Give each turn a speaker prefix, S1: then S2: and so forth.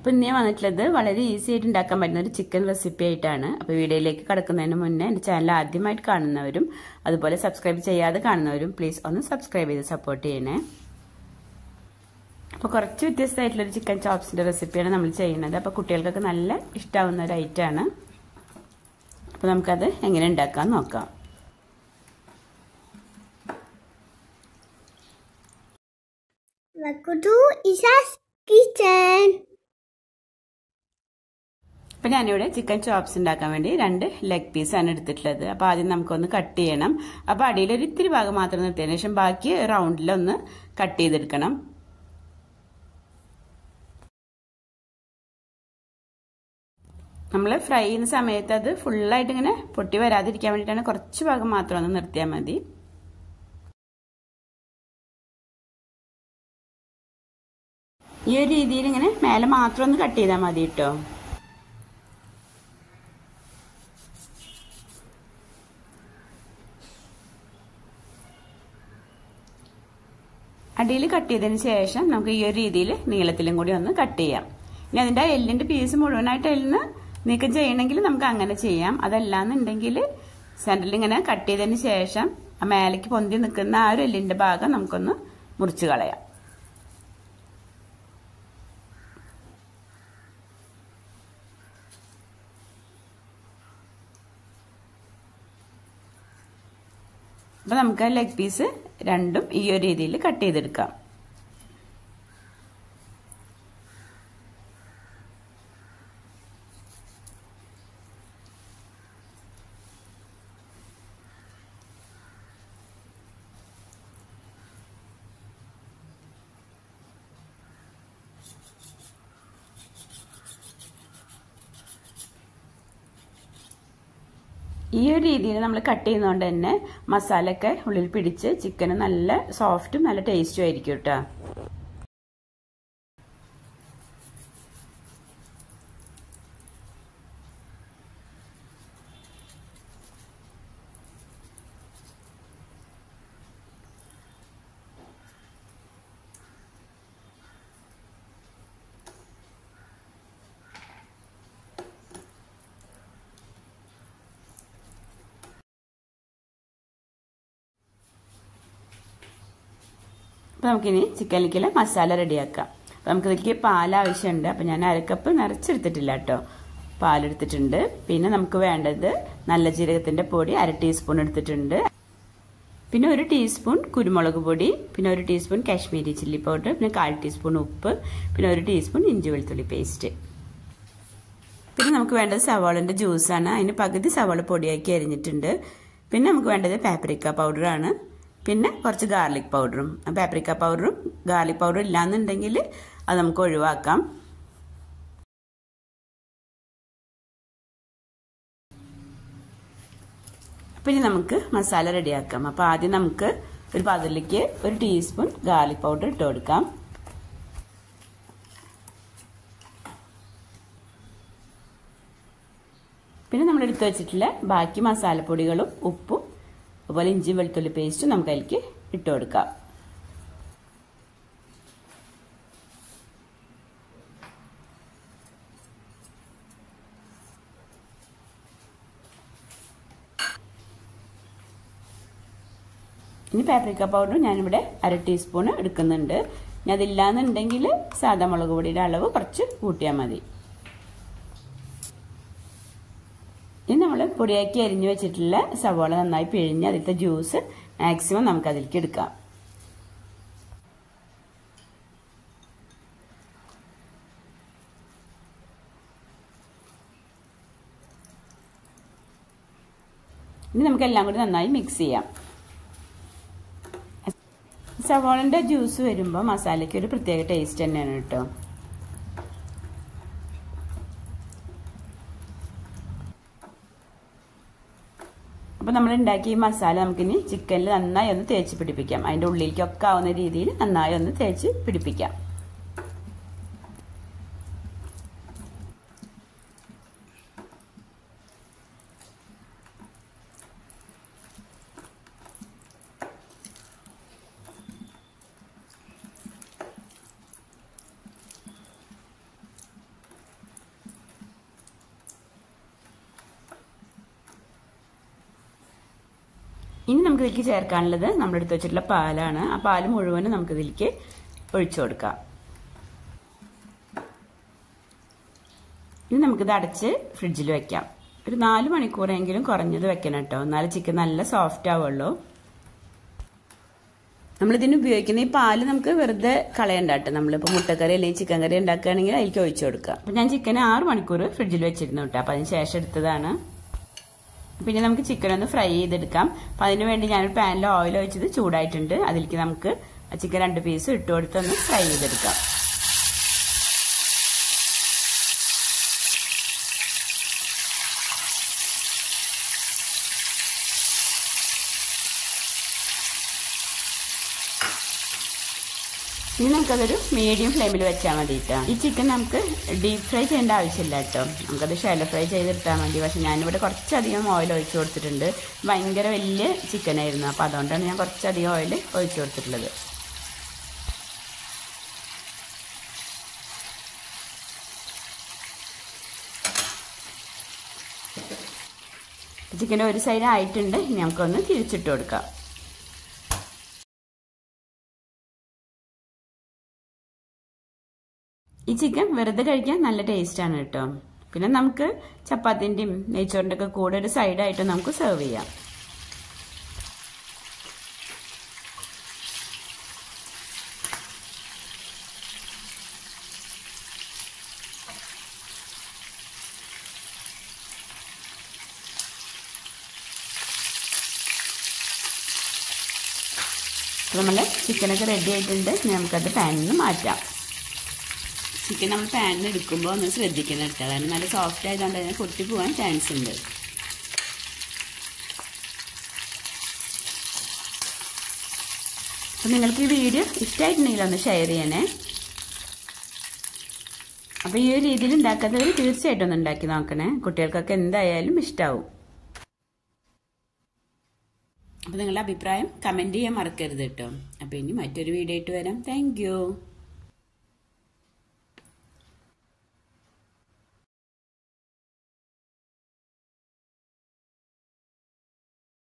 S1: അപ്പോൾ ഇന്ന് ഞാൻ വന്നിട്ടുള്ളത് വളരെ ഈസി ആയിട്ട് ഉണ്ടാക്കാൻ പറ്റുന്ന ഒരു ചിക്കൻ റെസിപ്പി ആയിട്ടാണ് അപ്പോൾ വീഡിയോയിലേക്ക് കടക്കുന്നതിന് മുന്നേ എൻ്റെ ചാനൽ ആദ്യമായിട്ട് കാണുന്നവരും അതുപോലെ സബ്സ്ക്രൈബ് ചെയ്യാതെ കാണുന്നവരും പ്ലീസ് ഒന്ന് സബ്സ്ക്രൈബ് ചെയ്ത് സപ്പോർട്ട് ചെയ്യണേ അപ്പോൾ കുറച്ച് വ്യത്യസ്തമായിട്ടുള്ളൊരു ചിക്കൻ ചോപ്സിൻ്റെ റെസിപ്പിയാണ് നമ്മൾ ചെയ്യുന്നത് അപ്പോൾ കുട്ടികൾക്കൊക്കെ നല്ല ഇഷ്ടമാവുന്ന ഒരു ഐറ്റമാണ് അപ്പോൾ നമുക്കത് എങ്ങനെ ഉണ്ടാക്കാൻ നോക്കാം
S2: Welcome to Isa's Kitchen.
S1: അപ്പം ഞാനിവിടെ ചിക്കൻ ചോപ്സ് ഉണ്ടാക്കാൻ വേണ്ടി രണ്ട് ലെഗ് പീസാണ് എടുത്തിട്ടുള്ളത് അപ്പോൾ ആദ്യം നമുക്കൊന്ന് കട്ട് ചെയ്യണം അപ്പോൾ അടിയിൽ ഒരു ഇത്തിരി ഭാഗം മാത്രം നിർത്തിയതിന് ശേഷം ബാക്കി റൗണ്ടിലൊന്ന് കട്ട് ചെയ്തെടുക്കണം നമ്മൾ ഫ്രൈ ചെയ്യുന്ന സമയത്ത് അത് ഫുള്ളായിട്ട് ഇങ്ങനെ പൊട്ടി വരാതിരിക്കാൻ വേണ്ടിയിട്ടാണ് കുറച്ച് ഭാഗം മാത്രം ഒന്ന് നിർത്തിയാൽ മതി ഈ ഒരു രീതിയിൽ ഇങ്ങനെ മേലെ മാത്രം ഒന്ന് കട്ട് ചെയ്താൽ മതി കേട്ടോ അടിയിൽ കട്ട് ചെയ്തതിന് ശേഷം നമുക്ക് ഈ ഒരു രീതിയിൽ നീളത്തിലും കൂടി ഒന്ന് കട്ട് ചെയ്യാം ഇനി അതിൻ്റെ എല്ലിൻ്റെ പീസ് മുഴുവനായിട്ട് എല്ലിന് നീക്കം ചെയ്യണമെങ്കിൽ നമുക്ക് അങ്ങനെ ചെയ്യാം അതല്ലാന്നുണ്ടെങ്കിൽ സെൻറ്ററിൽ ഇങ്ങനെ കട്ട് ചെയ്തതിന് ശേഷം ആ മേലേക്ക് പൊന്തി നിൽക്കുന്ന ആ ഒരു എല്ലിൻ്റെ ഭാഗം നമുക്കൊന്ന് മുറിച്ച് കളയാം അപ്പോൾ നമുക്ക് ലെഗ് പീസ് രണ്ടും ഈ ഒരു രീതിയിൽ കട്ട് ചെയ്തെടുക്കാം ഈ ഒരു രീതിയിൽ നമ്മൾ കട്ട് ചെയ്യുന്നതുകൊണ്ട് തന്നെ മസാലയൊക്കെ ഉള്ളിൽ പിടിച്ച് ചിക്കന് നല്ല സോഫ്റ്റും നല്ല ടേസ്റ്റും ആയിരിക്കും കേട്ടോ അപ്പോൾ നമുക്കിനി ചിക്കനിലേക്കുള്ള മസാല റെഡിയാക്കാം അപ്പോൾ നമുക്കിതിലേക്ക് പാൽ ആവശ്യമുണ്ട് അപ്പോൾ ഞാൻ അരക്കപ്പ് നിറച്ചെടുത്തിട്ടില്ല കേട്ടോ പാലെടുത്തിട്ടുണ്ട് പിന്നെ നമുക്ക് വേണ്ടത് നല്ല ജീരകത്തിൻ്റെ പൊടി അര ടീസ്പൂൺ എടുത്തിട്ടുണ്ട് പിന്നെ ഒരു ടീസ്പൂൺ കുരുമുളക് പൊടി പിന്നെ ഒരു ടീസ്പൂൺ കാശ്മീരി ചില്ലി പൗഡർ പിന്നെ കാൽ ടീസ്പൂൺ ഉപ്പ് പിന്നെ ഒരു ടീസ്പൂൺ ഇഞ്ചി വെളുത്തുള്ളി പേസ്റ്റ് പിന്നെ നമുക്ക് വേണ്ടത് സവാളിൻ്റെ ജ്യൂസാണ് അതിന് പകുതി സവാള പൊടിയാക്കി അരിഞ്ഞിട്ടുണ്ട് പിന്നെ നമുക്ക് വേണ്ടത് പാപ്രിക്ക പൗഡറാണ് പിന്നെ കുറച്ച് ഗാർലിക് പൗഡറും പാപ്രിക്ക പൗഡറും ഗാർലിക് പൗഡറും ഇല്ലാന്നുണ്ടെങ്കിൽ അത് നമുക്ക് ഒഴിവാക്കാം അപ്പം ഇനി നമുക്ക് മസാല റെഡിയാക്കാം അപ്പോൾ ആദ്യം നമുക്ക് ഒരു പാത്രത്തിലേക്ക് ഒരു ടീസ്പൂൺ ഗാർലിക് പൗഡർ ഇട്ട് കൊടുക്കാം പിന്നെ നമ്മൾ എടുത്തു വെച്ചിട്ടുള്ള ബാക്കി മസാലപ്പൊടികളും ഉപ്പും അതുപോലെ ഇഞ്ചി വെളുത്തുള്ളി പേസ്റ്റും നമുക്ക് അതിലേക്ക് ഇട്ട് കൊടുക്കാം ഇനി പാപ്രിക്ക പൗഡർ ഞാനിവിടെ അര ടീസ്പൂൺ എടുക്കുന്നുണ്ട് ഇനി അതില്ലാന്നുണ്ടെങ്കിൽ സാധാ മുളക് പൊടിയുടെ അളവ് കുറച്ച് കൂട്ടിയാൽ മതി ഇനി നമ്മൾ പൊടിയാക്കി അരിഞ്ഞു വെച്ചിട്ടുള്ള സവാള നന്നായി പിഴിഞ്ഞ് അതിലത്തെ ജ്യൂസ് മാക്സിമം നമുക്ക് അതിലേക്ക് എടുക്കാം ഇനി നമുക്ക് എല്ലാം കൂടി നന്നായി മിക്സ് ചെയ്യാം സവാളിൻ്റെ ജ്യൂസ് വരുമ്പോൾ മസാലയ്ക്ക് ഒരു പ്രത്യേക ടേസ്റ്റ് തന്നെയാണ് കേട്ടോ അപ്പോൾ നമ്മൾ ഉണ്ടാക്കിയ ഈ മസാല നമുക്കിനി ചിക്കനിൽ നന്നായി ഒന്ന് തേച്ച് പിടിപ്പിക്കാം അതിൻ്റെ ഉള്ളിലേക്കൊക്കെ ആവുന്ന രീതിയിൽ നന്നായി ഒന്ന് തേച്ച് പിടിപ്പിക്കാം ഇനി നമുക്ക് ഇതിലേക്ക് ചേർക്കാനുള്ളത് നമ്മൾ എടുത്ത് വെച്ചിട്ടുള്ള പാലാണ് ആ പാല് മുഴുവനും നമുക്ക് ഇതിലേക്ക് ഒഴിച്ചു കൊടുക്കാം ഇനി നമുക്കിത് അടച്ച് ഫ്രിഡ്ജിൽ വെക്കാം ഒരു നാല് മണിക്കൂറെങ്കിലും കുറഞ്ഞത് വെക്കണം കേട്ടോ എന്നാലും ചിക്കൻ നല്ല സോഫ്റ്റ് ആവുള്ളൂ നമ്മളിതിന് ഉപയോഗിക്കുന്ന ഈ പാല് നമുക്ക് വെറുതെ കളയണ്ട കേട്ടോ നമ്മളിപ്പോൾ മുട്ടക്കറി അല്ലെങ്കിൽ ചിക്കൻ കറി ഉണ്ടാക്കുകയാണെങ്കിൽ അതിലേക്ക് ഒഴിച്ചു കൊടുക്കുക അപ്പം ഞാൻ ചിക്കൻ ആറ് മണിക്കൂർ ഫ്രിഡ്ജിൽ വെച്ചിരുന്നു കേട്ടോ അപ്പം അതിന് ശേഷം എടുത്തതാണ് പിന്നെ നമുക്ക് ചിക്കൻ ഒന്ന് ഫ്രൈ ചെയ്തെടുക്കാം അപ്പം അതിന് വേണ്ടി ഞാനൊരു പാനിൽ ഓയിൽ ഒഴിച്ചത് ചൂടായിട്ടുണ്ട് അതിലേക്ക് നമുക്ക് ചിക്കൻ രണ്ട് പീസ് ഇട്ട് കൊടുത്തൊന്ന് ഫ്രൈ ചെയ്തെടുക്കാം ഇനി നമുക്കതൊരു മീഡിയം ഫ്ലെയിമിൽ വെച്ചാൽ മതി കേട്ടോ ഈ ചിക്കൻ നമുക്ക് ഡീപ് ഫ്രൈ ചെയ്യേണ്ട ആവശ്യമില്ല കേട്ടോ നമുക്കത് ഷാലോ ഫ്രൈ ചെയ്തെടുത്താൽ മതി പക്ഷെ ഞാനിവിടെ കുറച്ചധികം ഓയിൽ ഒഴിച്ചു കൊടുത്തിട്ടുണ്ട് ഭയങ്കര വലിയ ചിക്കൻ ആയിരുന്നു അപ്പോൾ അതുകൊണ്ടാണ് ഞാൻ കുറച്ചധികം ഓയിൽ ഒഴിച്ചു കൊടുത്തിട്ടുള്ളത് ചിക്കൻ്റെ ഒരു സൈഡ് ആയിട്ടുണ്ട് ഇനി നമുക്കൊന്ന് തിരിച്ചിട്ട് കൊടുക്കാം ഈ ചിക്കൻ വെറുതെ കഴിക്കാൻ നല്ല ടേസ്റ്റാണ് കേട്ടോ പിന്നെ നമുക്ക് ചപ്പാത്തിൻ്റെയും നെയ്ച്ചോറിൻ്റെ ഒക്കെ കൂടെ ഒരു സൈഡായിട്ട് നമുക്ക് സെർവ് ചെയ്യാം നമ്മൾ ചിക്കനൊക്കെ റെഡി ആയിട്ടുണ്ട് നമുക്കത് പാനിൽ നിന്ന് മാറ്റാം ചിക്കൻ നമ്മൾ പാനിൽ എടുക്കുമ്പോൾ ഒന്ന് ശ്രദ്ധിക്കണം കേട്ടോ കാരണം നല്ല സോഫ്റ്റ് ആയതുകൊണ്ട് തന്നെ പൊട്ടി പോകാൻ ചാൻസ് ഉണ്ട് അപ്പം നിങ്ങൾക്ക് ഈ വീഡിയോ ഇഷ്ടമായിട്ടുണ്ടെങ്കിൽ ഒന്ന് ഷെയർ ചെയ്യണേ അപ്പോൾ ഈ ഒരു രീതിയിൽ ഉണ്ടാക്കാത്തവർ തീർച്ചയായിട്ടും ഒന്ന് ഉണ്ടാക്കി നോക്കണേ കുട്ടികൾക്കൊക്കെ എന്തായാലും ഇഷ്ടമാവും അപ്പോൾ നിങ്ങളുടെ അഭിപ്രായം കമൻറ്റ് ചെയ്യാൻ മറക്കരുത് കേട്ടോ അപ്പോൾ ഇനി മറ്റൊരു വീഡിയോ ആയിട്ട് വരാം താങ്ക്